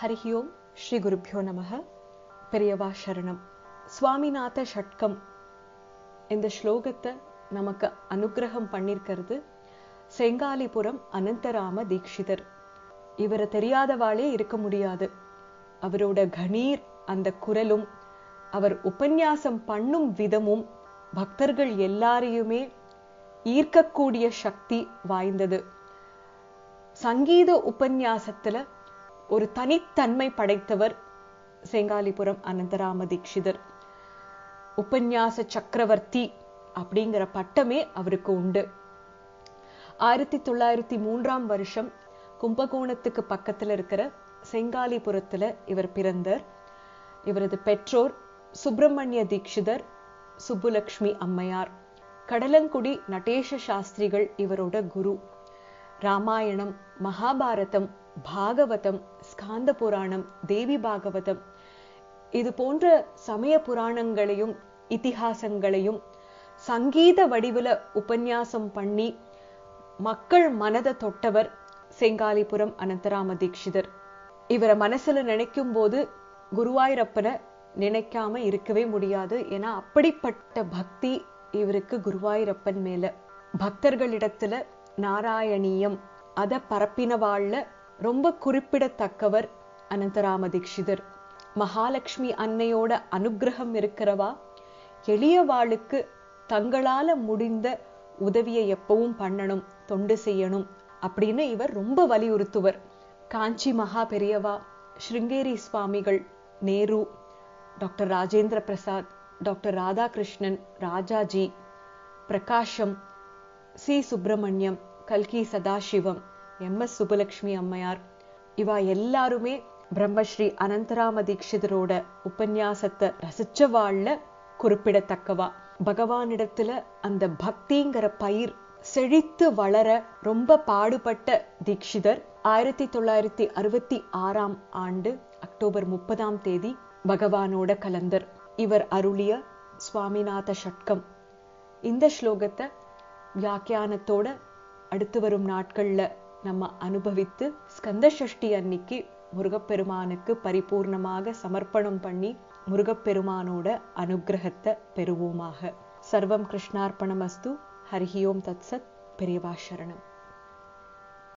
ஹரிஹி ஓம் ஸ்ரீ குருப்பியோ நமக பெரியவா சரணம் சுவாமிநாத ஷட்கம் இந்த ஸ்லோகத்தை நமக்கு அனுக்கிரகம் பண்ணிருக்கிறது செங்காலிபுரம் அனந்தராம தீக்ஷிதர் இவரை தெரியாதவாளே இருக்க முடியாது அவரோட கணீர் அந்த குரலும் அவர் உபன்யாசம் பண்ணும் விதமும் பக்தர்கள் எல்லாரையுமே ஈர்க்கக்கூடிய சக்தி வாய்ந்தது சங்கீத உபன்யாசத்துல ஒரு தனித்தன்மை படைத்தவர் செங்காலிபுரம் அனந்தராம தீக்ஷிதர் உபன்யாச சக்கரவர்த்தி அப்படிங்கிற பட்டமே அவருக்கு உண்டு ஆயிரத்தி தொள்ளாயிரத்தி மூன்றாம் வருஷம் கும்பகோணத்துக்கு பக்கத்துல இருக்கிற செங்காலிபுரத்துல இவர் பிறந்தார் இவரது பெற்றோர் சுப்பிரமணிய தீக்ஷிதர் சுப்புலக்ஷ்மி அம்மையார் கடலங்குடி நடேச சாஸ்திரிகள் இவரோட குரு ராமாயணம் மகாபாரதம் பாகவதம் ஸ்காந்த புராணம் தேவி பாகவதம் இது போன்ற சமய புராணங்களையும் இதிகாசங்களையும் சங்கீத வடிவுல உபன்யாசம் பண்ணி மக்கள் மனதை தொட்டவர் செங்காலிபுரம் அனந்தராம தீக்ஷிதர் இவரை மனசுல நினைக்கும் போது குருவாயூரப்பனை நினைக்காம இருக்கவே முடியாது ஏன்னா அப்படிப்பட்ட பக்தி இவருக்கு குருவாயூரப்பன் மேல பக்தர்களிடத்துல நாராயணீயம் அத பரப்பினவாழ்ல ரொம்ப குறிப்பிடத்தக்கவர் அனந்தராம தீக்ஷிதர் மகாலட்சுமி அன்னையோட அனுகிரகம் இருக்கிறவா எளியவாளுக்கு தங்களால முடிந்த உதவியை எப்பவும் பண்ணணும் தொண்டு செய்யணும் அப்படின்னு இவர் ரொம்ப வலியுறுத்துவர் காஞ்சி மகா பெரியவா ஸ்ருங்கேரி சுவாமிகள் Nehru doctor Rajendra Prasad doctor Radhakrishnan Rajaji Prakasam C Subramaniam கல்கி சதாசிவம் எம் எஸ் சுபலட்சுமி அம்மையார் இவா எல்லாருமே பிரம்மஸ்ரீ அனந்தராம தீட்சிதரோட உபன்யாசத்தை ரசிச்சவாழ்ல குறிப்பிடத்தக்கவா பகவானிடத்துல அந்த பக்திங்கிற பயிர் செழித்து வளர ரொம்ப பாடுபட்ட தீக்ஷிதர் ஆயிரத்தி தொள்ளாயிரத்தி அறுபத்தி ஆறாம் ஆண்டு அக்டோபர் முப்பதாம் தேதி பகவானோட கலந்தர் இவர் அருளிய சுவாமிநாத ஷட்கம் இந்த ஸ்லோகத்தை வியாக்கியானத்தோட அடுத்து வரும் நாட்கள்ல நம்ம அனுபவித்து ஸ்கந்த சஷ்டி அன்னைக்கு முருகப்பெருமானுக்கு பரிபூர்ணமாக சமர்ப்பணம் பண்ணி முருகப்பெருமானோட அனுகிரகத்தை பெறுவோமாக சர்வம் கிருஷ்ணார்ப்பணமஸ்து ஹரிஹி ஓம் தத்சத் பெரியவா சரணம்